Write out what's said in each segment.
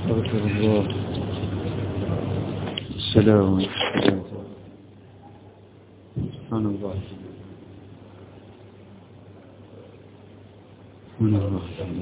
استغفر الله السلام السلام سبحان الله سبحان الله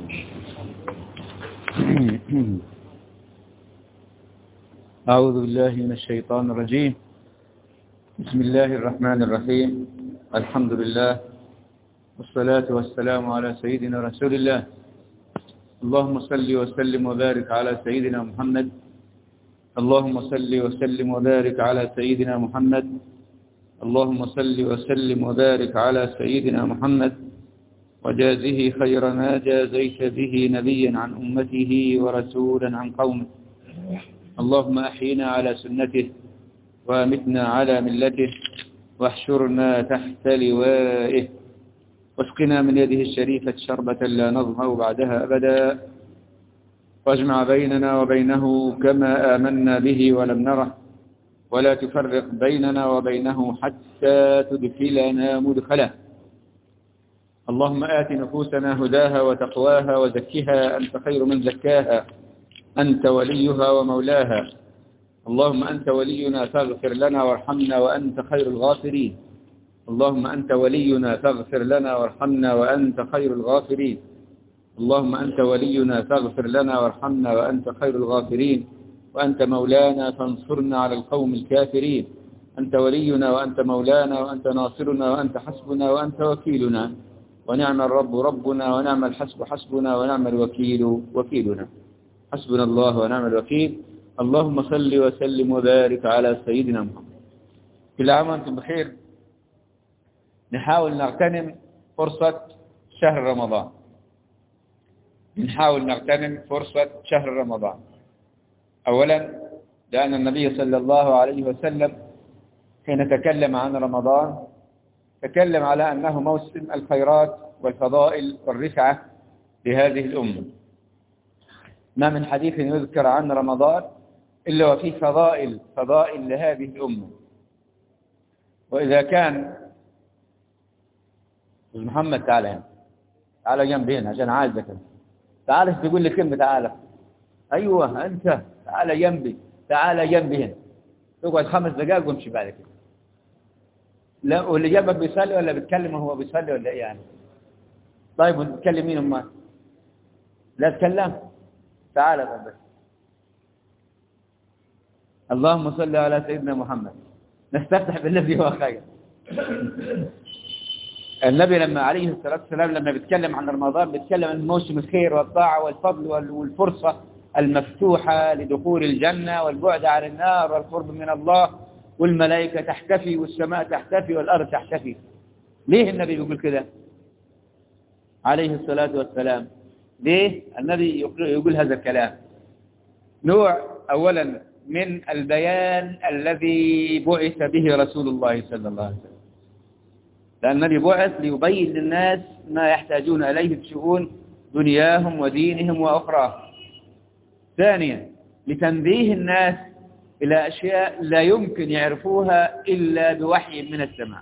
أعوذ بالله من الشيطان الرجيم بسم الله الرحمن الرحيم الحمد لله والصلاة والسلام على سيدنا رسول الله اللهم صل وسلم وبارك على سيدنا محمد اللهم صل وسلم وبارك على سيدنا محمد اللهم صل وسلم وبارك على سيدنا محمد وجازه خير ما جازيت به نبيا عن أمته ورسولا عن قومه اللهم أحينا على سنته وامتنا على ملته واحشرنا تحت لوائه واسقنا من يده الشريفة شربة لا نظمأ بعدها أبدا واجمع بيننا وبينه كما آمنا به ولم نره ولا تفرق بيننا وبينه حتى تدخلنا مدخله اللهم آت نفوسنا هداها وتقواها وزكها أنت خير من زكاها أنت وليها ومولاها اللهم أنت ولينا فاغفر لنا وارحمنا وأنت خير الغافرين اللهم أنت ولينا فاغفر لنا وارحمنا وأنت خير الغافرين اللهم أنت ولينا فاغفر لنا وارحمنا وأنت خير الغافرين وأنت مولانا فانصرنا على القوم الكافرين أنت ولينا وأنت مولانا وأنت ناصرنا وأنت حسبنا وأنت وكيلنا ونعم الرب ربنا ونعم الحسب حسبنا ونعم الوكيل وكيلنا حسبنا الله ونعم الوكيل اللهم صل وسلم وبارك على سيدنا محمد كل عام وأنتم بخير نحاول نغتنم فرصة شهر رمضان نحاول نغتنم فرصة شهر رمضان أولا لأن النبي صلى الله عليه وسلم حين تكلم عن رمضان تكلم على أنه موسم الخيرات والفضائل والرفعة لهذه الأمة ما من حديث يذكر عن رمضان إلا وفيه فضائل فضائل لهذه الأمة وإذا كان محمد تعالى هنا تعالى جنبي هنا عشان عايزك تعالى تقول لي كلمة تعالى أيوة أنت تعالى جنبي تعالى جنبي هنا تقعد خمس دقائق وامشي بعد كده لا واللي جنبك بيصلي ولا بيتكلم وهو بيصلي ولا ايه يعني طيب بتتكلم مين امال لا تكلم تعالى بس اللهم صل على سيدنا محمد نستفتح بالذي هو خير النبي لما عليه الصلاة والسلام لما بيتكلم عن رمضان بيتكلم عن موسم الخير والطاعة والفضل والفرصة المفتوحة لدخول الجنة والبعد عن النار والقرب من الله والملائكة تحتفي والسماء تحتفي والأرض تحتفي ليه النبي بيقول كده عليه الصلاة والسلام ليه النبي يقول هذا الكلام نوع أولا من البيان الذي بعث به رسول الله صلى الله عليه وسلم لأن النبي بعث ليبين للناس ما يحتاجون إليه في شؤون دنياهم ودينهم وأخراهم ثانيا لتنبيه الناس إلى أشياء لا يمكن يعرفوها إلا بوحي من السماء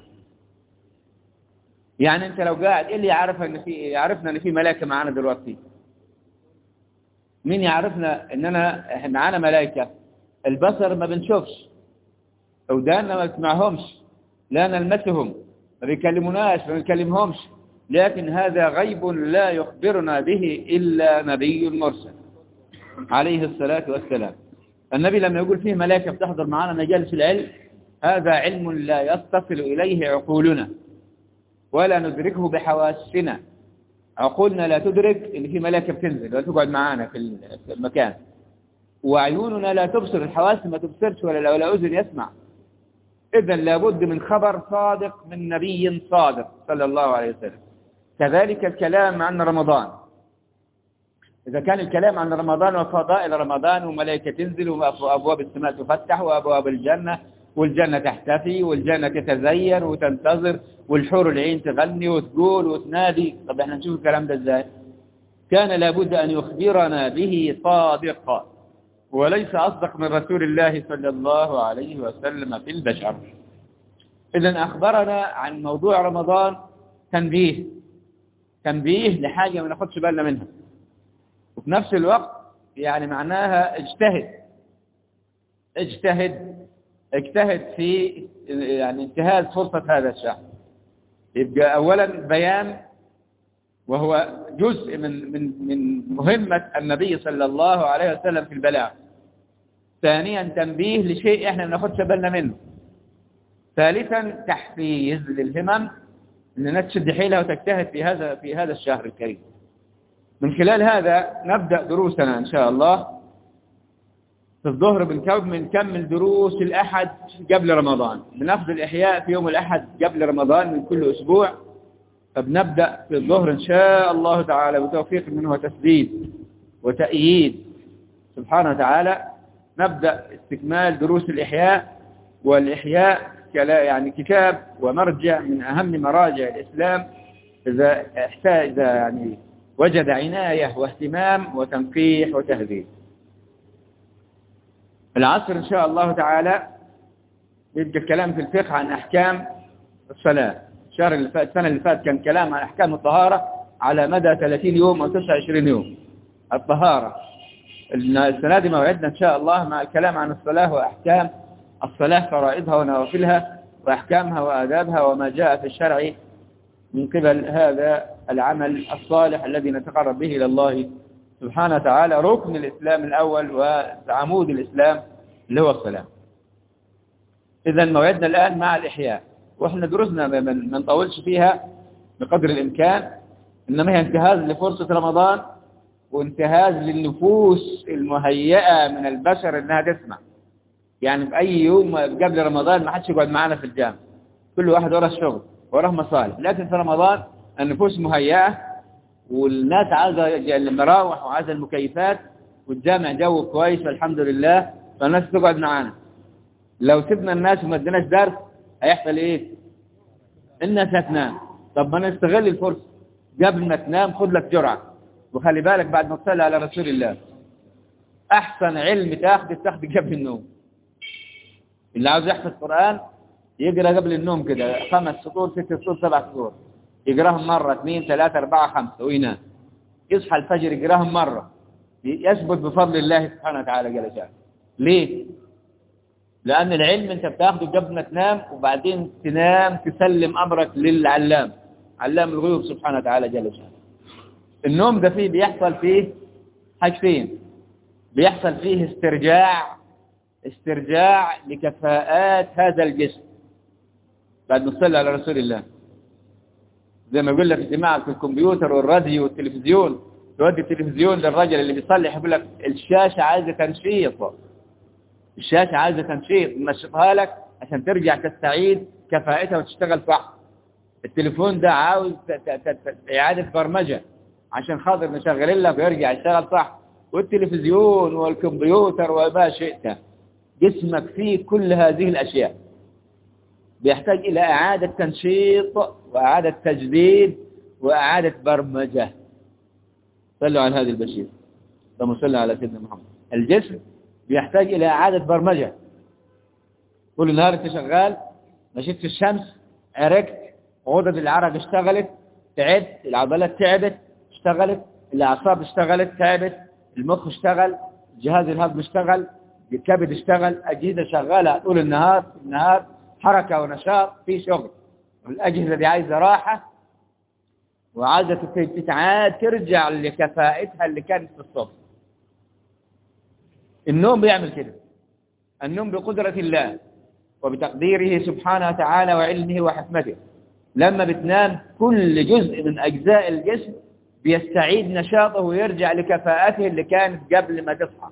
يعني أنت لو قاعد إيه اللي يعرف أن في يعرفنا أن في ملائكة معانا دلوقتي مين يعرفنا أننا معانا ملائكة البصر ما بنشوفش أوداننا ما بتسمعهمش لا نلمسهم ما بيكلموناش ما بنكلمهمش لكن هذا غيب لا يخبرنا به إلا نبي مرسل عليه الصلاة والسلام النبي لما يقول فيه ملائكة بتحضر معنا مجالس العلم هذا علم لا يتصل إليه عقولنا ولا ندركه بحواسنا عقولنا لا تدرك ان في ملائكة بتنزل ولا تقعد معانا في المكان وعيوننا لا تبصر الحواس ما تبصرش ولا ولا أذن يسمع إذا لابد من خبر صادق من نبي صادق صلى الله عليه وسلم كذلك الكلام عن رمضان إذا كان الكلام عن رمضان وفضائل رمضان وملائكة تنزل وأبواب السماء تفتح وأبواب الجنة والجنة تحتفي والجنة تتزين وتنتظر والحور العين تغني وتقول وتنادي طب احنا نشوف الكلام ده ازاي كان لابد أن يخبرنا به صادقا وليس أصدق من رسول الله صلى الله عليه وسلم في البشر إذا أخبرنا عن موضوع رمضان تنبيه تنبيه لحاجة ما ناخدش بالنا منها وفي نفس الوقت يعني معناها اجتهد اجتهد اجتهد في يعني انتهاز فرصة هذا الشهر يبقى أولا بيان وهو جزء من من من مهمة النبي صلى الله عليه وسلم في البلاغ ثانيا تنبيه لشيء احنا ما ناخدش بالنا منه ثالثا تحفيز للهمم اننا تشد حيلها وتجتهد في هذا في هذا الشهر الكريم من خلال هذا نبدأ دروسنا إن شاء الله في الظهر بنكمل دروس الأحد قبل رمضان بناخذ الإحياء في يوم الأحد قبل رمضان من كل أسبوع فبنبدأ في الظهر إن شاء الله تعالى بتوفيق منه وتسديد وتأييد سبحانه وتعالى نبدأ استكمال دروس الإحياء والإحياء يعني كتاب ومرجع من أهم مراجع الإسلام إذا احتاج يعني وجد عناية واهتمام وتنقيح وتهذيب العصر إن شاء الله تعالى يبقى الكلام في الفقه عن أحكام الصلاة الشهر اللي فات السنة اللي فات كان كلام عن أحكام الطهارة على مدى 30 يوم أو 29 يوم الطهارة السنة دي موعدنا إن شاء الله مع الكلام عن الصلاة وأحكام الصلاة فرائضها ونوافلها وأحكامها وآدابها وما جاء في الشرع من قبل هذا العمل الصالح الذي نتقرب به إلى الله سبحانه وتعالى ركن الإسلام الأول وعمود الإسلام اللي هو الصلاة إذا موعدنا الآن مع الإحياء وإحنا دروسنا ما نطولش فيها بقدر الإمكان إنما هي انتهاز لفرصة رمضان وانتهاز للنفوس المهيئة من البشر إنها تسمع يعني في أي يوم قبل رمضان ما حدش يقعد معنا في الجامع كل واحد وراه الشغل وراه مصالح لكن في رمضان النفوس مهيئة والناس عايزة المراوح وعايزة المكيفات والجامع جو كويس والحمد لله فالناس تقعد معانا لو سيبنا الناس وما اديناش درس هيحصل ايه الناس هتنام طب ما نستغل الفرصة قبل ما تنام خد لك جرعة وخلي بالك بعد ما تصلي على رسول الله احسن علم تاخد تاخد قبل النوم اللي عاوز يحفظ قرآن يقرأ قبل النوم كده خمس سطور ست سطور سبع سطور يقراهم مرة اثنين ثلاثة أربعة خمسة وينام يصحى الفجر يقراهم مرة يثبت بفضل الله سبحانه وتعالى جل جلاله ليه؟ لأن العلم أنت بتاخده قبل ما تنام وبعدين تنام تسلم أمرك للعلام علام الغيوب سبحانه وتعالى جل جلاله النوم ده فيه بيحصل فيه حاجتين بيحصل فيه استرجاع استرجاع لكفاءات هذا الجسم بعد ما تصلي على رسول الله زي ما يقول لك اجتماع في الكمبيوتر والراديو والتلفزيون تودي التلفزيون للراجل اللي بيصلح يقول لك الشاشة عايزة تنشيط الشاشة عايزة تنشيط نشطها لك عشان ترجع تستعيد كفاءتها وتشتغل صح التليفون ده عاوز إعادة برمجة عشان خاطر نشغل لك ويرجع يشتغل صح والتلفزيون والكمبيوتر وما شئت جسمك فيه كل هذه الأشياء بيحتاج إلى إعادة تنشيط وإعادة تجديد وإعادة برمجة صلوا على هذه البشير اللهم صل على سيدنا محمد الجسم بيحتاج إلى إعادة برمجة كل نهار أنت شغال مشيت في الشمس عرقت غدد العرق اشتغلت تعبت العضلات تعبت اشتغلت الأعصاب اشتغلت تعبت المخ اشتغل جهاز الهضم اشتغل الكبد اشتغل أجهزة شغالة طول النهار النهار حركة ونشاط في شغل والأجهزة دي عايزة راحة وعايزة تتعاد ترجع لكفاءتها اللي كانت في الصبح النوم بيعمل كده النوم بقدرة الله وبتقديره سبحانه وتعالى وعلمه وحكمته لما بتنام كل جزء من أجزاء الجسم بيستعيد نشاطه ويرجع لكفاءته اللي كانت قبل ما تصحى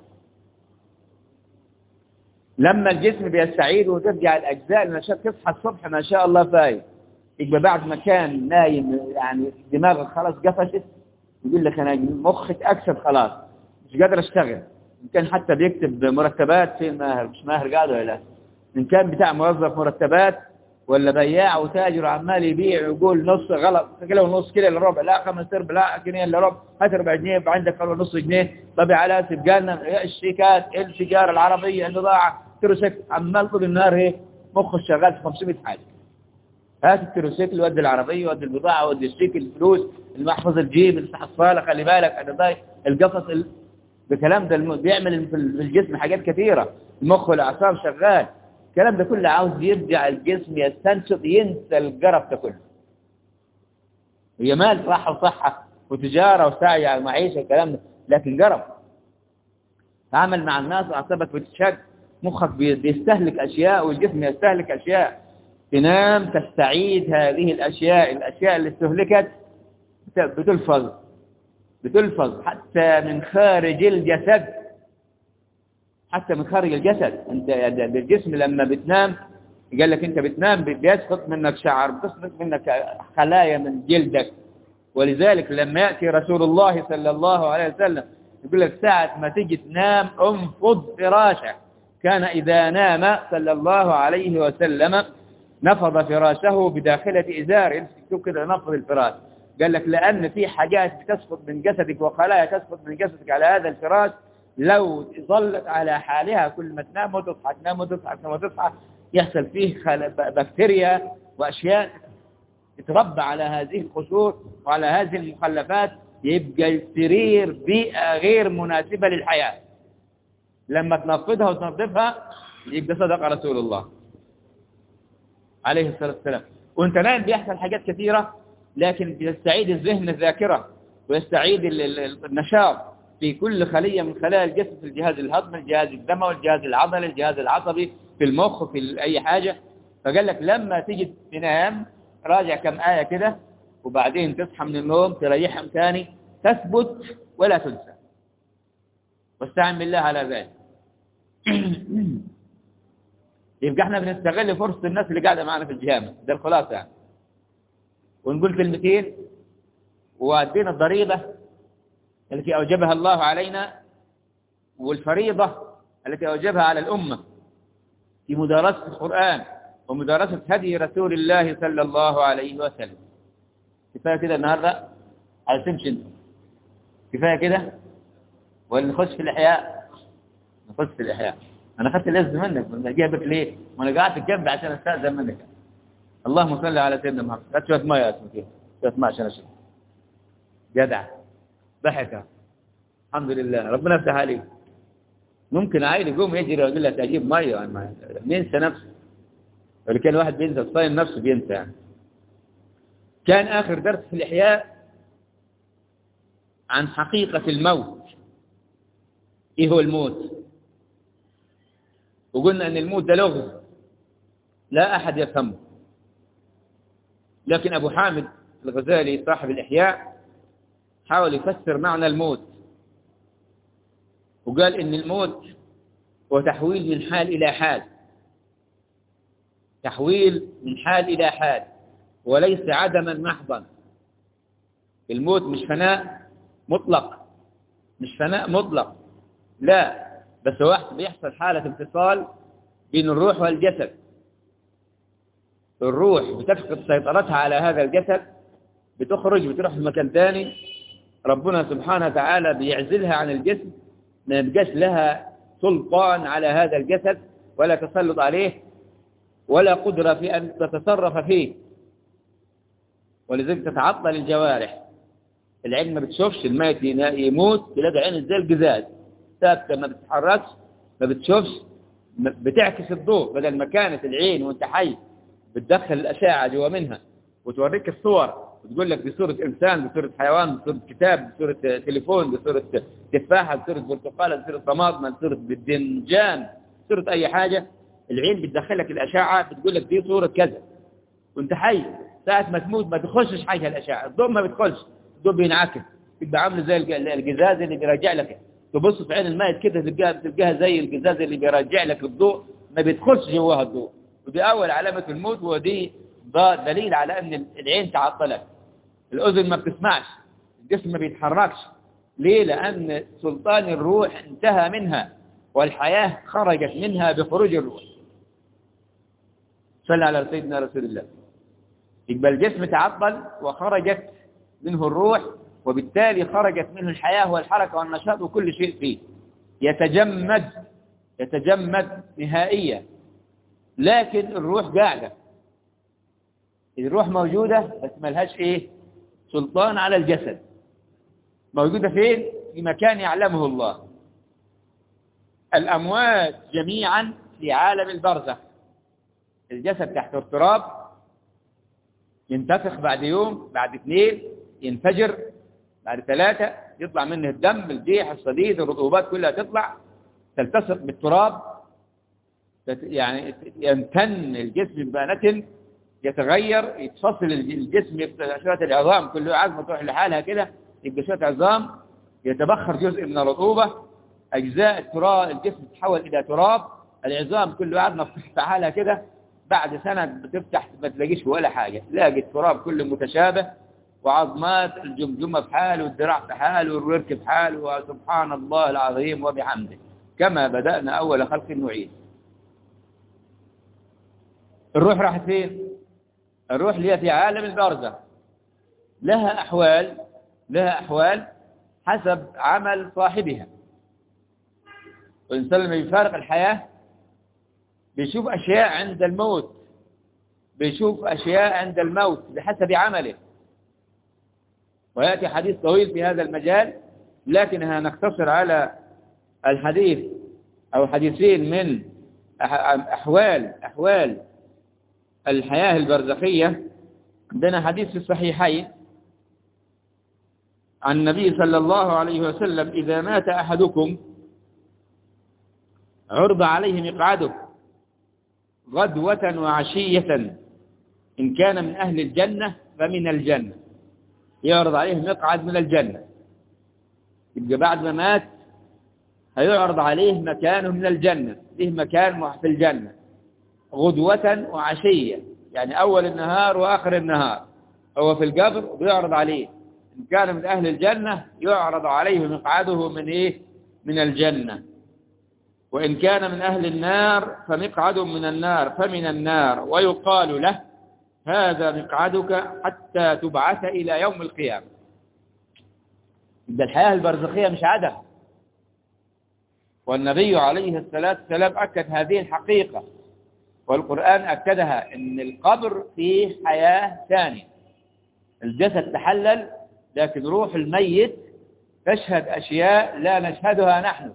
لما الجسم بيستعيد وترجع الأجزاء النشاط تصحى الصبح ما شاء الله فايق يبقى بعد ما كان نايم يعني دماغك خلاص قفشت يقول لك أنا مخي أكسب خلاص مش قادر أشتغل إن كان حتى بيكتب مرتبات في ماهر مش ماهر قاعد ولا لا إن كان بتاع موظف مرتبات ولا بياع وتاجر عمال يبيع ويقول نص غلط كيلو ونص كيلو الا ربع لا خمس ارباع لا جنيه الا ربع هات ربع جنيه يبقى عندك قالوا نص جنيه طب على تبقى لنا الشيكات التجاره العربيه البضاعه تروسيكل عمال طول النهار ايه مخه شغال في 500 حاجه هات التروسيكل ودي العربيه ودي البضاعه ودي الشيك الفلوس المحفظه الجيب الحصاله خلي بالك انا ضايق القفص ال... الكلام ده الم- بيعمل في الجسم حاجات كثيرة المخ والأعصاب شغال الكلام ده كله عاوز يرجع الجسم يستنشط ينسى الجرف ده كله هي مال صحة وصحة وتجارة وسعي على المعيشة الكلام ده لكن جرف تعامل مع الناس أعصابك بتشد مخك بي- بيستهلك أشياء والجسم يستهلك أشياء تنام تستعيد هذه الأشياء الأشياء اللي استهلكت بت- بتلفظ بتلفظ حتى من خارج الجسد حتى من خارج الجسد انت الجسم لما بتنام قال لك انت بتنام بيسقط منك شعر بتسقط منك خلايا من جلدك ولذلك لما يأتي رسول الله صلى الله عليه وسلم يقول لك ساعة ما تيجي تنام انفض فراشك كان إذا نام صلى الله عليه وسلم نفض فراشه بداخلة إزار يمسك كده نفض الفراش قال لك لأن في حاجات بتسقط من جسدك وخلايا تسقط من جسدك على هذا الفراش لو ظلت على حالها كل ما تنام وتصحى تنام وتصحى تنام وتصحى يحصل فيه خل... ب- بكتيريا وأشياء تتربى على هذه القشور وعلى هذه المخلفات يبقى السرير بيئة غير مناسبة للحياة لما تنفضها وتنظفها يبقى صدق رسول الله عليه الصلاة والسلام وانت نايم بيحصل حاجات كثيرة لكن بيستعيد الذهن الذاكرة ويستعيد ال- ال- النشاط في كل خلية من خلايا الجسم في الجهاز الهضمي الجهاز الدموي الجهاز العضلي الجهاز العصبي في المخ في ال- أي حاجة فقال لك لما تيجي تنام راجع كم آية كده وبعدين تصحى من النوم تريحهم ثاني تثبت ولا تنسى واستعن بالله على ذلك يبقى احنا بنستغل فرصة الناس اللي قاعدة معنا في الجامع ده الخلاصة يعني ونقول كلمتين وادينا الضريبة التي أوجبها الله علينا والفريضة التي أوجبها على الأمة في مدارسة القرآن ومدارسة هدي رسول الله صلى الله عليه وسلم كفاية كده النهاردة على تمشي انت. كفاية كده ولا نخش في الإحياء نخش في الإحياء أنا أخذت الإذن منك ما جايبك ليه ما أنا قاعد جنبي عشان أستأذن منك اللهم صل على سيدنا محمد هات شوية مية اسمه كده شوية مية عشان أشرب جدع ضحك الحمد لله ربنا يفتح عليك ممكن عيل يقوم يجري ويقول لك اجيب ميه يعني ما- بينسى نفسه ولكن كان واحد بينسى صايم نفسه بينسى يعني كان آخر درس في الإحياء عن حقيقة الموت إيه هو الموت وقلنا أن الموت ده لغز لا أحد يفهمه لكن أبو حامد الغزالي صاحب الإحياء حاول يفسر معنى الموت وقال إن الموت هو تحويل من حال إلى حال تحويل من حال إلى حال وليس عدما محضا الموت مش فناء مطلق مش فناء مطلق لا بس هو بيحصل حالة انفصال بين الروح والجسد الروح بتفقد سيطرتها على هذا الجسد بتخرج بتروح في مكان ثاني ربنا سبحانه وتعالى بيعزلها عن الجسم ما يبقاش لها سلطان على هذا الجسد ولا تسلط عليه ولا قدرة في أن تتصرف فيه ولذلك تتعطل الجوارح العين ما بتشوفش الميت يموت تلاقي عين زي القزاز ثابتة ما بتتحركش ما بتشوفش بتعكس الضوء بدل ما كانت العين وانت حي بتدخل الأشعة جوا منها وتوريك الصور وتقول لك بصورة إنسان بصورة حيوان بصورة كتاب بصورة تليفون بصورة تفاحة بصورة برتقالة بصورة طماطم بصورة بدنجان بصورة أي حاجة العين بتدخلك الأشعة بتقول لك دي صورة كذا وانت حي ساعة ما تموت ما تخشش حاجة الأشعة الضوء ما بتخش الضوء بينعكس تبقى عامل زي الجزاز اللي بيراجع لك تبص في عين الميت كده تلقاها بتلقاها زي الجزاز اللي بيراجع لك الضوء ما بتخش جواها الضوء ودي أول علامة الموت ودي دليل على أن العين تعطلت الأذن ما بتسمعش الجسم ما بيتحركش ليه؟ لأن سلطان الروح انتهى منها والحياة خرجت منها بخروج الروح صلى على سيدنا رسول الله يبقى الجسم تعطل وخرجت منه الروح وبالتالي خرجت منه الحياة والحركة والنشاط وكل شيء فيه يتجمد يتجمد نهائيا لكن الروح قاعدة الروح موجودة بس ملهاش ايه سلطان على الجسد موجودة فين في مكان يعلمه الله الأموات جميعا في عالم البرزخ الجسد تحت التراب ينتفخ بعد يوم بعد اثنين ينفجر بعد ثلاثة يطلع منه الدم الجيح الصديد الرطوبات كلها تطلع تلتصق بالتراب يعني يمتن الجسم بنتن يتغير يتفصل الجسم يبقى شوية العظام كل عظمة تروح لحالها كده يبقى شوية عظام يتبخر جزء من الرطوبة أجزاء التراب الجسم تتحول إلى تراب العظام كل عظمة بتفتح حالها كده بعد سنة بتفتح ما تلاقيش ولا حاجة تلاقي التراب كله متشابه وعظمات الجمجمة في حال والذراع في حال والورك في حال وسبحان الله العظيم وبحمده كما بدأنا أول خلق نعيد الروح راحت فين الروح اللي هي في عالم البرزخ لها أحوال لها أحوال حسب عمل صاحبها والإنسان لما يفارق الحياة بيشوف أشياء عند الموت بيشوف أشياء عند الموت بحسب عمله ويأتي حديث طويل في هذا المجال لكنها نقتصر على الحديث أو حديثين من أحوال أحوال الحياة البرزخية عندنا حديث في الصحيحين عن النبي صلى الله عليه وسلم إذا مات أحدكم عرض عليه مقعده غدوة وعشية إن كان من أهل الجنة فمن الجنة يعرض عليه مقعد من الجنة يبقى بعد ما مات هيعرض عليه مكانه من الجنة له مكان في الجنة غدوة وعشية يعني أول النهار وآخر النهار هو في القبر بيعرض عليه إن كان من أهل الجنة يعرض عليه مقعده من إيه من الجنة وإن كان من أهل النار فمقعد من النار فمن النار ويقال له هذا مقعدك حتى تبعث إلى يوم القيامة ده الحياة البرزخية مش عدم والنبي عليه الصلاة والسلام أكد هذه الحقيقة والقرآن أكدها أن القبر فيه حياة ثانية الجسد تحلل لكن روح الميت تشهد أشياء لا نشهدها نحن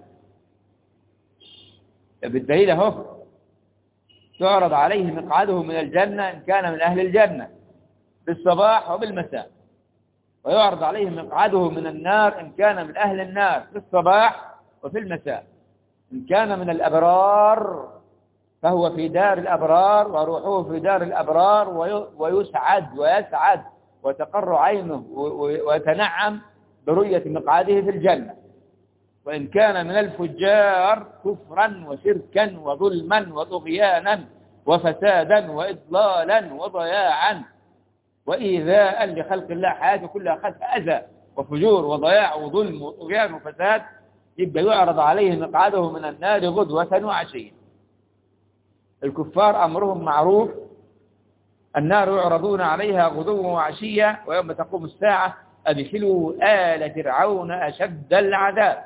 بالدليل اهو تعرض عليه مقعده من الجنة إن كان من أهل الجنة بالصباح وبالمساء ويعرض عليه مقعده من النار إن كان من أهل النار في الصباح وفي المساء إن كان من الأبرار فهو في دار الأبرار وروحه في دار الأبرار ويسعد ويسعد وتقر عينه ويتنعم برؤية مقعده في الجنة وإن كان من الفجار كفرا وشركا وظلما وطغيانا وفسادا وإضلالا وضياعا وإيذاء لخلق الله حياته كلها خلق أذى وفجور وضياع وظلم وطغيان وفساد يبقى يعرض عليه مقعده من النار غدوة وعشية الكفار أمرهم معروف النار يعرضون عليها غدوا وعشية ويوم تقوم الساعة أدخلوا آل فرعون أشد العذاب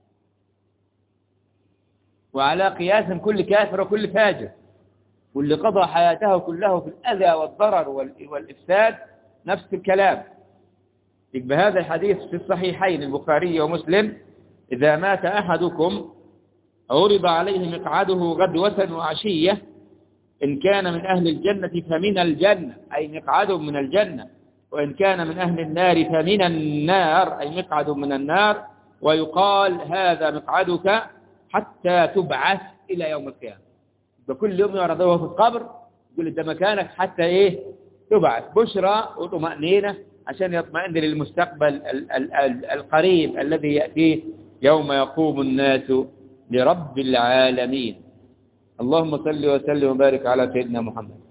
وعلى قياس كل كافر وكل فاجر واللي قضى حياته كله في الأذى والضرر والإفساد نفس الكلام يبقى هذا الحديث في الصحيحين البخاري ومسلم إذا مات أحدكم عرض عليه مقعده غدوة وعشية إن كان من أهل الجنة فمن الجنة أي مقعد من الجنة وإن كان من أهل النار فمن النار أي مقعد من النار ويقال هذا مقعدك حتى تبعث إلى يوم القيامة بكل يوم يعرضه في القبر يقول ده مكانك حتى إيه تبعث بشرى وطمأنينة عشان يطمئن للمستقبل ال ال ال القريب الذي يأتيه يوم يقوم الناس لرب العالمين اللهم صل وسلم وبارك على سيدنا محمد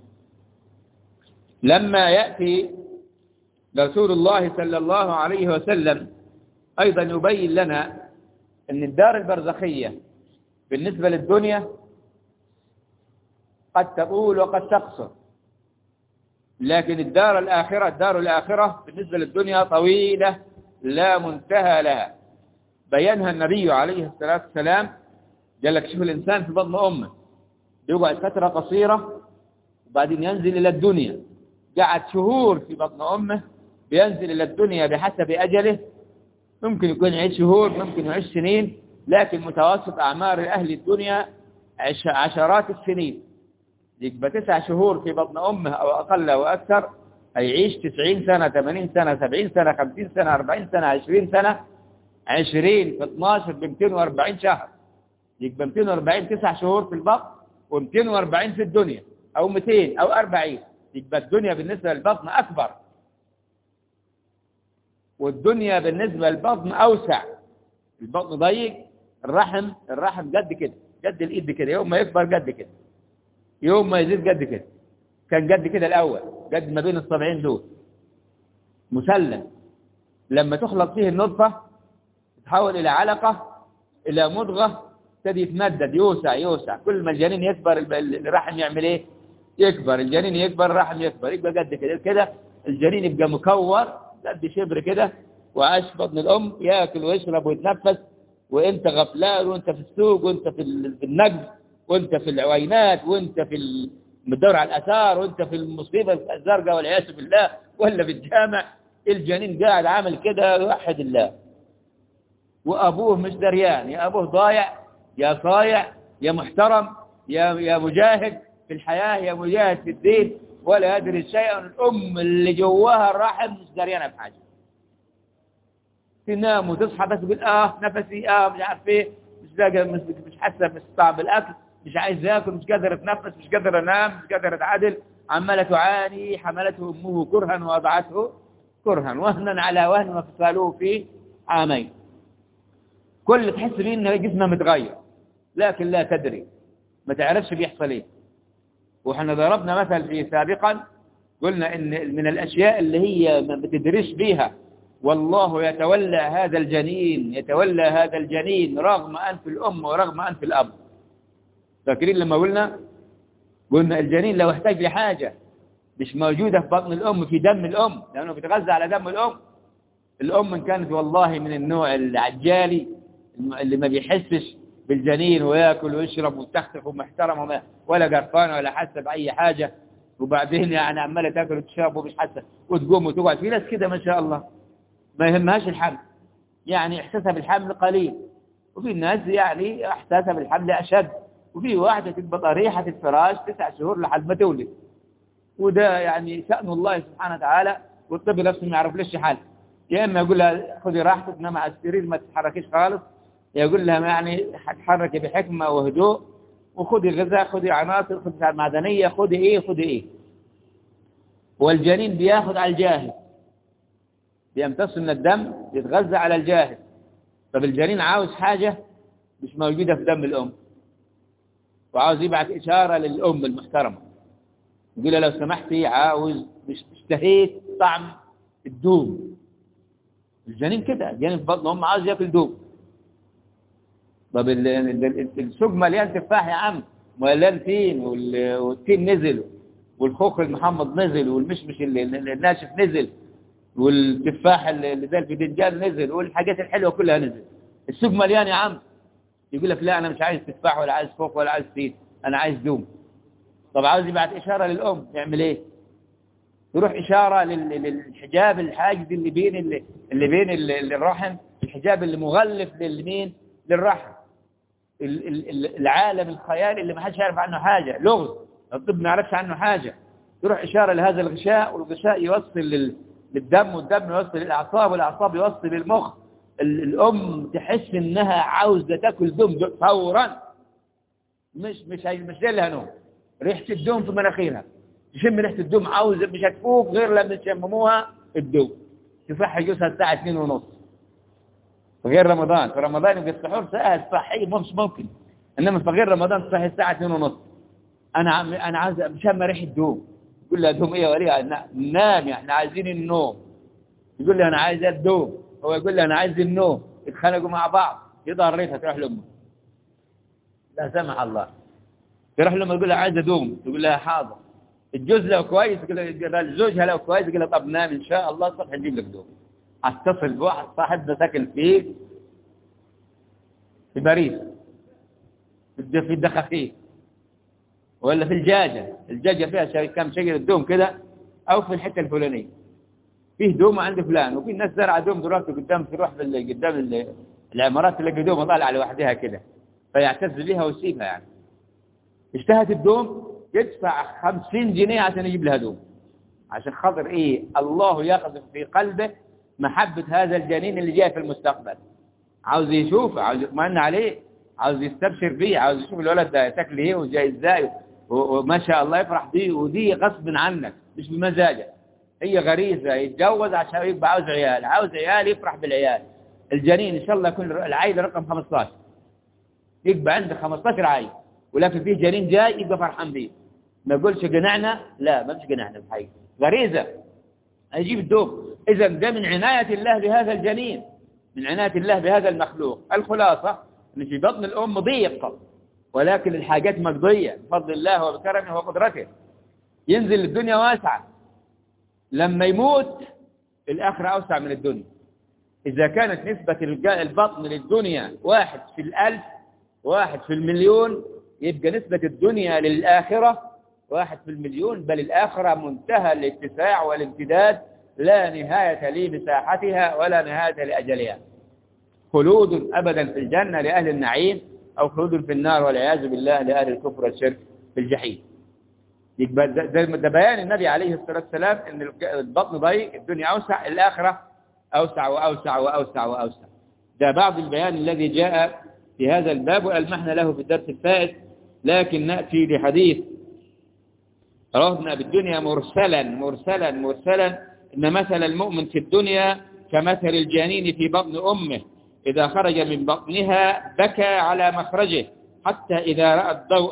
لما يأتي رسول الله صلى الله عليه وسلم أيضا يبين لنا أن الدار البرزخية بالنسبة للدنيا قد تطول وقد تقصر لكن الدار الآخرة الدار الآخرة بالنسبة للدنيا طويلة لا منتهى لها بينها النبي عليه الصلاة والسلام قال لك شوف الإنسان في بطن أمه يقعد فترة قصيرة وبعدين ينزل إلى الدنيا قعد شهور في بطن أمه بينزل إلى الدنيا بحسب أجله ممكن يكون يعيش شهور ممكن يعيش سنين لكن متوسط أعمار أهل الدنيا عش عشرات السنين يبقى تسع شهور في بطن أمه أو أقل أو أكثر هيعيش تسعين سنة ثمانين سنة سبعين سنة خمسين سنة أربعين سنة عشرين سنة عشرين في 12 ب 240 شهر يبقى 240 تسع شهور في البطن و240 في الدنيا أو 200 أو 40 يبقى الدنيا بالنسبة للبطن أكبر والدنيا بالنسبة للبطن أوسع البطن ضيق الرحم الرحم قد كده قد الإيد كده يوم ما يكبر قد كده يوم ما يزيد قد كده كان قد كده الأول قد ما بين الصبعين دول مثلث لما تخلط فيه النطفة تتحول إلى علقة إلى مضغة ابتدي يتمدد يوسع يوسع كل ما الجنين يكبر الرحم يعمل ايه يكبر الجنين يكبر الرحم يكبر يبقى قد كده كده الجنين يبقى مكور قد شبر كده وعاش في بطن الام ياكل ويشرب ويتنفس وانت غفلان وانت في السوق وانت في النقد وانت في العوينات وانت في الدور على الاثار وانت في المصيبه الزرقاء والعياذ بالله ولا في الجامع الجنين قاعد عامل كده يوحد الله وابوه مش دريان يا ابوه ضايع يا صايع يا محترم يا يا مجاهد في الحياة يا مجاهد في الدين ولا يدري شيئا الأم اللي جواها الرحم مش دريانة بحاجة تنام وتصحى بس تقول اه نفسي اه مش عارف ايه مش لاقي مش, مش حاسه مش طعم الاكل مش عايز اكل مش قادر اتنفس مش قادر انام مش قادر اتعدل عماله تعاني حملته امه كرها ووضعته كرها وهنا على وهن وفصاله في عامين كل تحس بيه ان جسمه متغير لكن لا تدري ما تعرفش بيحصل ايه واحنا ضربنا مثل في سابقا قلنا ان من الاشياء اللي هي ما بتدريش بيها والله يتولى هذا الجنين يتولى هذا الجنين رغم انف الام ورغم انف الاب فاكرين لما قلنا قلنا الجنين لو احتاج لحاجه مش موجوده في بطن الام في دم الام لانه بيتغذى على دم الام الام ان كانت والله من النوع العجالي اللي ما بيحسش بالجنين وياكل ويشرب وتختف ومحترم وما ولا قرفان ولا حاسه باي حاجه وبعدين يعني عماله تاكل وتشرب ومش حاسه وتقوم وتقعد في ناس كده ما شاء الله ما يهمهاش الحمل يعني احساسها بالحمل قليل وفي ناس يعني احساسها بالحمل اشد وفي واحده تبقى طريحه الفراش تسع شهور لحد ما تولد وده يعني شأن الله سبحانه وتعالى والطب نفسه ما يعرف ليش حال يا اما يقول لها خذي راحتك نام على السرير ما تتحركيش خالص يقول لها يعني تحركي بحكمة وهدوء وخذي غذاء خذي عناصر خذي معدنية خذي ايه خذي ايه والجنين بياخذ على الجاهز بيمتص من الدم يتغذى على الجاهز طب الجنين عاوز حاجة مش موجودة في دم الأم وعاوز يبعث إشارة للأم المحترمة يقول لها لو سمحتي عاوز مش اشتهيت طعم الدوم الجنين كده الجنين في بطن أم عاوز ياكل دوم طب السوق مليان تفاح يا عم مليان تين والتين نزل والخوخ المحمض نزل والمشمش الناشف نزل والتفاح اللي زي الفيدنجان نزل والحاجات الحلوه كلها نزل السوق مليان يا عم يقول لك لا انا مش عايز تفاح ولا عايز خوخ ولا عايز تين انا عايز دوم طب عاوز يبعت اشاره للام يعمل ايه يروح اشاره للحجاب الحاجز اللي بين اللي بين الرحم الحجاب اللي مغلف للمين للرحم العالم الخيالي اللي ما حدش يعرف عنه حاجة لغز الطب ما يعرفش عنه حاجة يروح إشارة لهذا الغشاء والغشاء يوصل للدم والدم يوصل للأعصاب والأعصاب يوصل للمخ الأم تحس إنها عاوزة تاكل دم فورا مش مش مش لها نوم ريحة الدم في مناخيرها تشم ريحة الدم عاوزة مش هتفوق غير لما تشمموها الدم تفاح جوزها الساعة 2 ونص في غير رمضان في رمضان يبقى السحور سهل صحي مش ممكن انما في غير رمضان تصحي الساعه 2 ونص انا عم انا عايز اشم ريحه دوم يقول لها دوم ايه يا وليه نام احنا عايزين النوم يقول لي انا عايز الدوم هو يقول لي انا عايز النوم يتخانقوا مع بعض يظهر ريتها تروح لامه لا سمح الله تروح لامه يقول لها عايز ادوم تقول لها حاضر الجوز لو كويس يقول زوجها لو كويس يقول لها طب نام ان شاء الله الصبح نجيب لك دوم اتصل بواحد صاحبنا ساكن في في باريس في الدخاخين ولا في الجاجة الجاجة فيها كم شجرة دوم كده أو في الحتة الفلانية فيه دوم عند فلان وفي ناس زرع دوم دلوقتي قدام تروح في قدام العمارات اللي قدوم طالعة لوحدها كده فيعتز بها ويسيبها يعني اشتهت الدوم يدفع خمسين جنيه عشان يجيب لها دوم عشان خاطر ايه الله يقذف في قلبه محبة هذا الجنين اللي جاي في المستقبل عاوز يشوفه عاوز يطمئن عليه عاوز يستبشر فيه عاوز يشوف الولد ده شكله ايه وجاي ازاي وما شاء الله يفرح بيه ودي غصب عنك مش بمزاجك هي غريزة يتجوز عشان يبقى عاوز عيال عاوز عيال يفرح بالعيال الجنين ان شاء الله يكون العيل رقم 15 يبقى عنده 15 عيل ولكن فيه جنين جاي يبقى فرحان بيه ما يقولش قنعنا لا ما فيش قنعنا في حقيقة غريزة يجيب الدوب إذا ده من عناية الله بهذا الجنين من عناية الله بهذا المخلوق الخلاصة أن في بطن الأم ضيق ولكن الحاجات مقضية بفضل الله وبكرمه وقدرته ينزل الدنيا واسعة لما يموت الآخرة أوسع من الدنيا إذا كانت نسبة البطن للدنيا واحد في الألف واحد في المليون يبقى نسبة الدنيا للآخرة واحد في المليون بل الآخرة منتهى الاتساع والامتداد لا نهاية لمساحتها ولا نهاية لأجلها خلود أبدا في الجنة لأهل النعيم أو خلود في النار والعياذ بالله لأهل الكفر والشرك في الجحيم يبقى ده, ده, ده بيان النبي عليه الصلاة والسلام أن البطن ضيق الدنيا أوسع الآخرة أوسع وأوسع وأوسع وأوسع ده بعض البيان الذي جاء في هذا الباب وألمحنا له في الدرس الفائت لكن نأتي لحديث رواه ابن أبي الدنيا مرسلا مرسلا مرسلا إن مثل المؤمن في الدنيا كمثل الجنين في بطن أمه إذا خرج من بطنها بكى على مخرجه حتى إذا رأى الضوء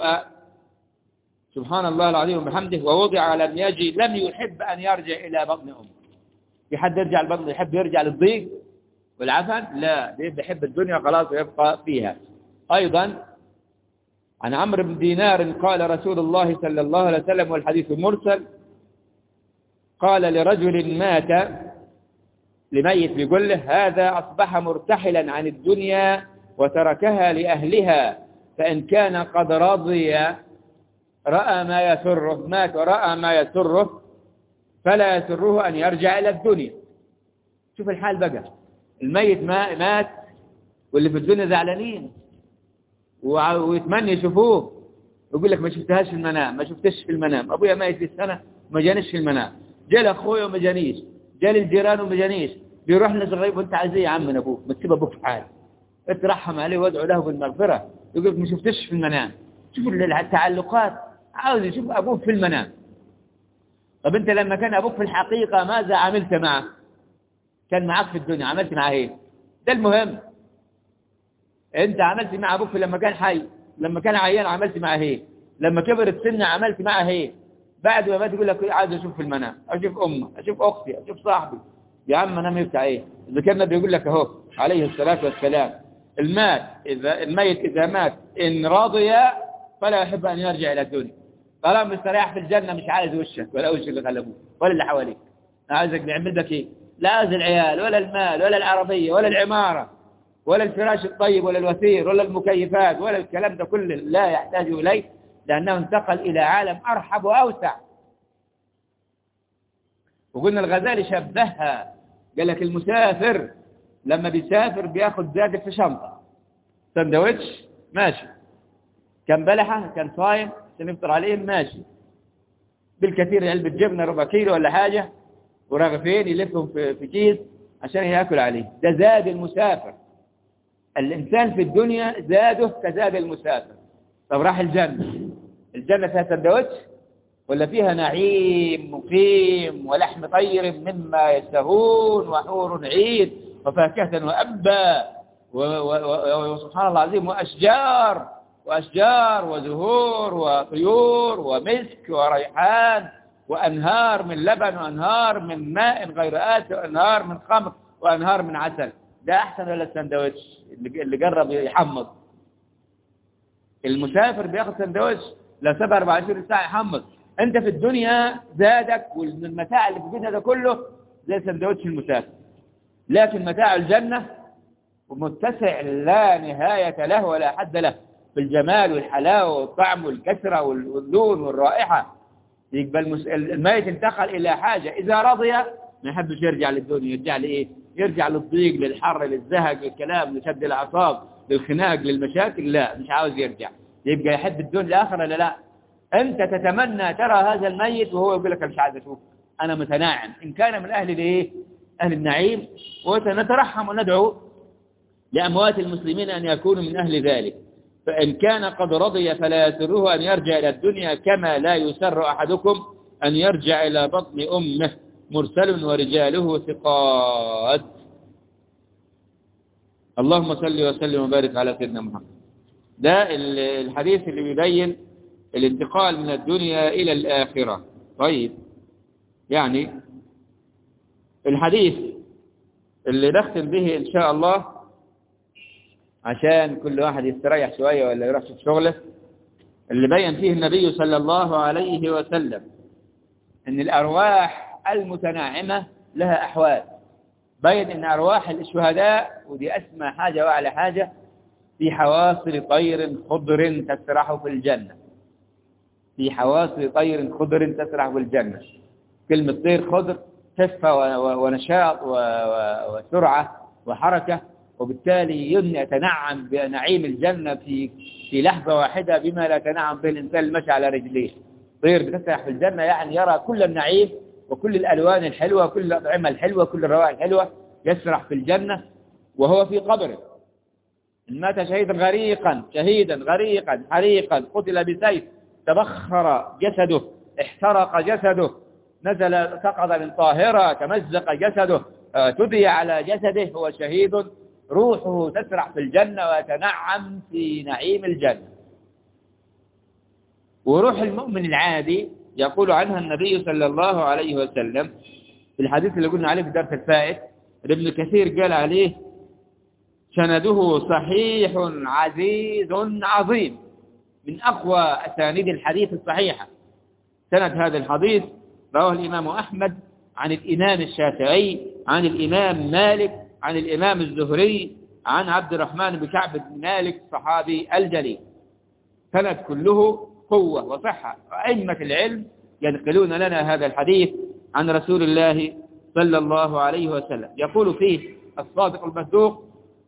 سبحان الله العظيم وبحمده ووضع لم يجي لم يحب أن يرجع إلى بطن أمه في حد يرجع البطن يحب يرجع للضيق والعفن لا بيحب الدنيا خلاص ويبقى فيها أيضا عن عمرو بن دينار قال رسول الله صلى الله عليه وسلم والحديث مرسل قال لرجل مات لميت بيقول له هذا أصبح مرتحلا عن الدنيا وتركها لأهلها فإن كان قد رضي رأى ما يسره مات ورأى ما يسره فلا يسره أن يرجع إلى الدنيا شوف الحال بقى الميت مات واللي في الدنيا زعلانين ويتمنى يشوفوه يقول لك ما شفتهاش في المنام ما شفتش في المنام ابويا ميت في سنه ما جانيش في المنام جال اخويا وما جانيش جال الجيران وما جانيش بيروح لنا صغير وانت عايز ايه يا عم من ابوك ما تسيب ابوك في حاله اترحم عليه وادعو له بالمغفره يقول لك ما شفتش في المنام شوف التعلقات عاوز يشوف ابوك في المنام طب انت لما كان ابوك في الحقيقه ماذا عملت معه كان معك في الدنيا عملت معه ايه ده المهم انت عملت مع ابوك لما كان حي لما كان عيان عملت معاه ايه لما كبر السن عملت معاه ايه بعد ما مات يقول لك عايز اشوف في المنام اشوف امي اشوف اختي اشوف صاحبي يا عم انا بتاع ايه اذا كان النبي يقول لك اهو عليه الصلاه والسلام المات اذا الميت اذا مات ان رضي فلا يحب ان يرجع الى الدنيا طالما مستريح في الجنه مش عايز وشك ولا وش اللي غلبوه ولا اللي حواليك عايزك نعمل لك ايه لا عايز العيال ولا المال ولا العربيه ولا العماره ولا الفراش الطيب ولا الوثير ولا المكيفات ولا الكلام ده كله لا يحتاج إليه لأنه انتقل إلى عالم أرحب وأوسع وقلنا الغزالي شبهها قال لك المسافر لما بيسافر بياخد زاكت في شنطة سندوتش ماشي كان بلحة كان صايم عشان يفطر عليهم ماشي بالكثير علبة جبنة ربع كيلو ولا حاجة ورغفين يلفهم في كيس عشان ياكل عليه ده زاد المسافر الإنسان في الدنيا زاده كزاد المسافر طب راح الجنة الجنة فيها سندوتش ولا فيها نعيم مقيم ولحم طير مما يشتهون وحور عيد وفاكهة وأبا وسبحان الله العظيم وأشجار وأشجار وزهور وطيور ومسك وريحان وأنهار من لبن وأنهار من ماء غير آت وأنهار من خمر وأنهار من عسل ده أحسن ولا السندوتش اللي جرب يحمض المسافر بياخد سندوتش لو ساب 24 ساعة يحمض انت في الدنيا زادك والمتاع اللي في الدنيا ده كله زي سندوتش المسافر لكن متاع الجنة متسع لا نهاية له ولا حد له في الجمال والحلاوة والطعم والكسرة واللون والرائحة يقبل الميت انتقل إلى حاجة إذا رضي ما يحبش يرجع للدنيا يرجع لإيه يرجع للضيق للحر للزهق للكلام لشد الأعصاب للخناق للمشاكل لا مش عاوز يرجع يبقى يحب الدنيا الآخرة لا لا أنت تتمنى ترى هذا الميت وهو يقول لك مش عايز أشوف أنا متناعم إن كان من أهل الإيه أهل النعيم ونترحم وندعو لأموات المسلمين أن يكونوا من أهل ذلك فإن كان قد رضي فلا يسره أن يرجع إلى الدنيا كما لا يسر أحدكم أن يرجع إلى بطن أمه مرسل ورجاله ثقات اللهم صل وسلم وبارك على سيدنا محمد ده الحديث اللي بيبين الانتقال من الدنيا إلى الآخرة طيب يعني الحديث اللي نختم به إن شاء الله عشان كل واحد يستريح شوية ولا يروح في شغله اللي بين فيه النبي صلى الله عليه وسلم ان الأرواح المتناعمة لها أحوال بين ان أرواح الشهداء ودي أسمى حاجة وأعلى حاجة في حواصل طير خضر تسرح في الجنة في حواصل طير خضر تسرح في الجنة كلمة طير خضر خفة ونشاط وسرعة وحركة وبالتالي يتنعم بنعيم الجنة في في لحظة واحدة بما لا يتنعم به الإنسان المشي على رجليه طير بتسرح في الجنة يعني يرى كل النعيم وكل الألوان الحلوة وكل الأطعمة الحلوة كل الروائح الحلوة يسرح في الجنة وهو في قبره إن مات شهيدا غريقا شهيدا غريقا حريقا قتل بسيف تبخر جسده احترق جسده نزل سقط من طاهرة تمزق جسده تدي على جسده هو شهيد روحه تسرح في الجنة ويتنعم في نعيم الجنة وروح المؤمن العادي يقول عنها النبي صلى الله عليه وسلم في الحديث اللي قلنا عليه في درس الفائت ابن كثير قال عليه سنده صحيح عزيز عظيم من أقوى أسانيد الحديث الصحيحة سند هذا الحديث رواه الإمام أحمد عن الإمام الشافعي عن الإمام مالك عن الإمام الزهري عن عبد الرحمن بن كعب بن مالك صحابي الجليل سند كله قوة وصحة أئمة العلم ينقلون لنا هذا الحديث عن رسول الله صلى الله عليه وسلم يقول فيه الصادق المصدوق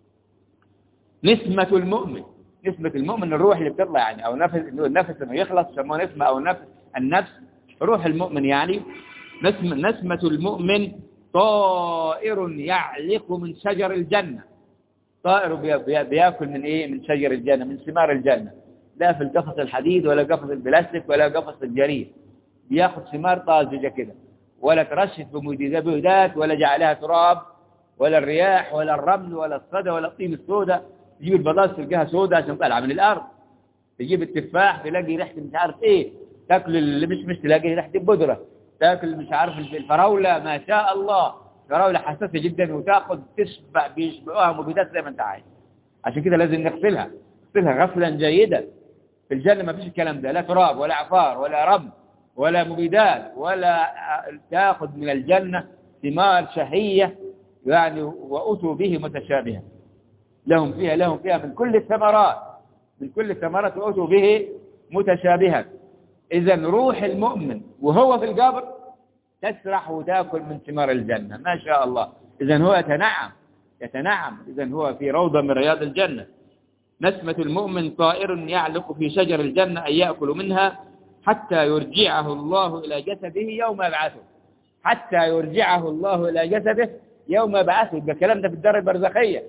نسمة المؤمن نسمة المؤمن الروح اللي بتطلع يعني أو نفس النفس لما يخلص يسموه نسمة أو نفس النفس روح المؤمن يعني نسمة, نسمة المؤمن طائر يعلق من شجر الجنة طائر بياكل من ايه من شجر الجنة من ثمار الجنة لا في القفص الحديد ولا قفص البلاستيك ولا قفص الجريد بياخد ثمار طازجة كده ولا ترشت بمبيدات ولا جعلها تراب ولا الرياح ولا الرمل ولا الصدى ولا الطين السوداء تجيب البطاطس تلقاها سوداء عشان طالعه من الارض تجيب التفاح تلاقي ريحه مش عارف ايه تاكل اللي مش مش تلاقي ريحه البودره تاكل مش عارف الفراوله ما شاء الله الفراوله حساسه جدا وتاخذ تشبع بيشبعوها مبيدات زي ما انت عايز عشان كده لازم نغسلها نغسلها غسلا جيدا في الجنه ما فيش الكلام ده لا تراب ولا عفار ولا رمل ولا مبيدات ولا تاخذ من الجنه ثمار شهيه يعني واتوا به متشابها لهم فيها لهم فيها من كل الثمرات من كل الثمرات واتوا به متشابها إذا روح المؤمن وهو في القبر تسرح وتاكل من ثمار الجنة ما شاء الله إذا هو يتنعم يتنعم إذا هو في روضة من رياض الجنة نسمة المؤمن طائر يعلق في شجر الجنة أن يأكل منها حتى يرجعه الله إلى جسده يوم يبعثه حتى يرجعه الله إلى جسده يوم يبعثه يبقى الكلام ده في الدار البرزخية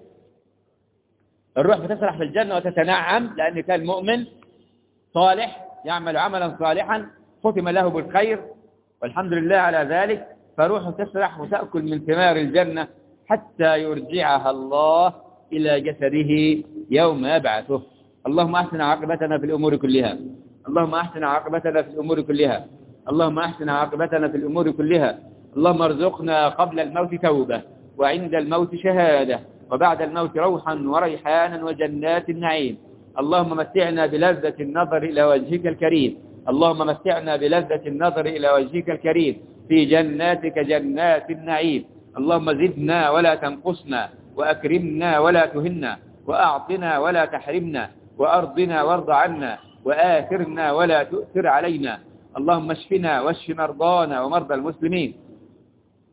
الروح بتسرح في الجنة وتتنعم لأن كان مؤمن صالح يعمل عملا صالحا ختم له بالخير والحمد لله على ذلك فروحه تسرح وتأكل من ثمار الجنة حتى يرجعها الله إلى جسده يوم يبعثه اللهم أحسن عاقبتنا في الأمور كلها اللهم أحسن عاقبتنا في الأمور كلها اللهم أحسن عاقبتنا في الأمور كلها اللهم ارزقنا قبل الموت توبة وعند الموت شهادة وبعد الموت روحا وريحانا وجنات النعيم اللهم متعنا بلذة النظر إلى وجهك الكريم اللهم متعنا بلذة النظر إلى وجهك الكريم في جناتك جنات النعيم اللهم زدنا ولا تنقصنا وأكرمنا ولا تهنا وأعطنا ولا تحرمنا وأرضنا وارض عنا وآثرنا ولا تؤثر علينا اللهم اشفنا واشف مرضانا ومرضى المسلمين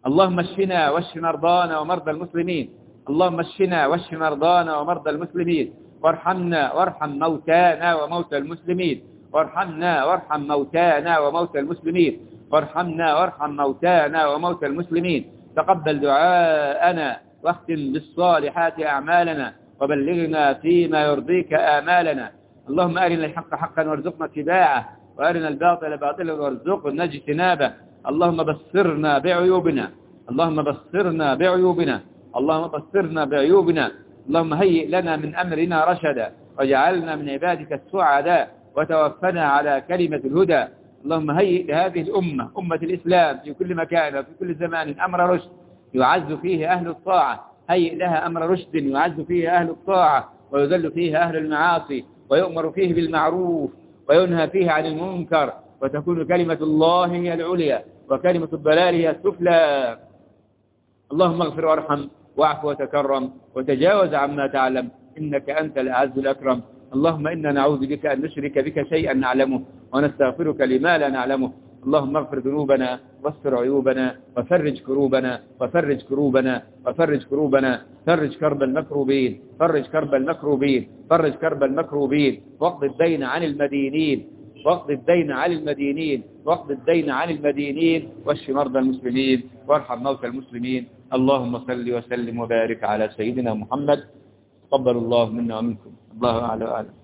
اللهم اشفنا واشف مرضانا ومرضى المسلمين اللهم اشفنا واشف مرضانا ومرضى المسلمين وارحمنا وارحم موتانا وموتى المسلمين وارحمنا وارحم موتانا وموتى المسلمين وارحمنا وارحم موتانا وموتى المسلمين تقبل دعاءنا واختم بالصالحات أعمالنا وبلغنا فيما يرضيك آمالنا اللهم أرنا الحق حقا وارزقنا اتباعه وأرنا الباطل باطلا وارزقنا اجتنابه اللهم بصرنا بعيوبنا اللهم بصرنا بعيوبنا اللهم بصرنا بعيوبنا اللهم هيئ لنا من أمرنا رشدا واجعلنا من عبادك السعداء وتوفنا على كلمة الهدى اللهم هيئ لهذه الأمة أمة الإسلام في كل مكان وفي كل زمان أمر رشد يعز فيه أهل الطاعة هيئ لها أمر رشد يعز فيه أهل الطاعة ويذل فيه أهل المعاصي ويؤمر فيه بالمعروف وينهى فيه عن المنكر وتكون كلمة الله هي العليا وكلمة الضلال هي السفلى اللهم اغفر وارحم واعف وتكرم وتجاوز عما تعلم إنك أنت الأعز الأكرم اللهم إنا نعوذ بك أن نشرك بك شيئا نعلمه ونستغفرك لما لا نعلمه اللهم اغفر ذنوبنا واستر عيوبنا وفرج كروبنا وفرج كروبنا وفرج كروبنا فرج كرب المكروبين فرج كرب المكروبين فرج كرب المكروبين واقض الدين عن المدينين واقض الدين عن المدينين واقض الدين عن المدينين واشف مرضى المسلمين وارحم موتى المسلمين اللهم صل وسلم وبارك على سيدنا محمد تقبل الله منا ومنكم الله أعلى وأعلم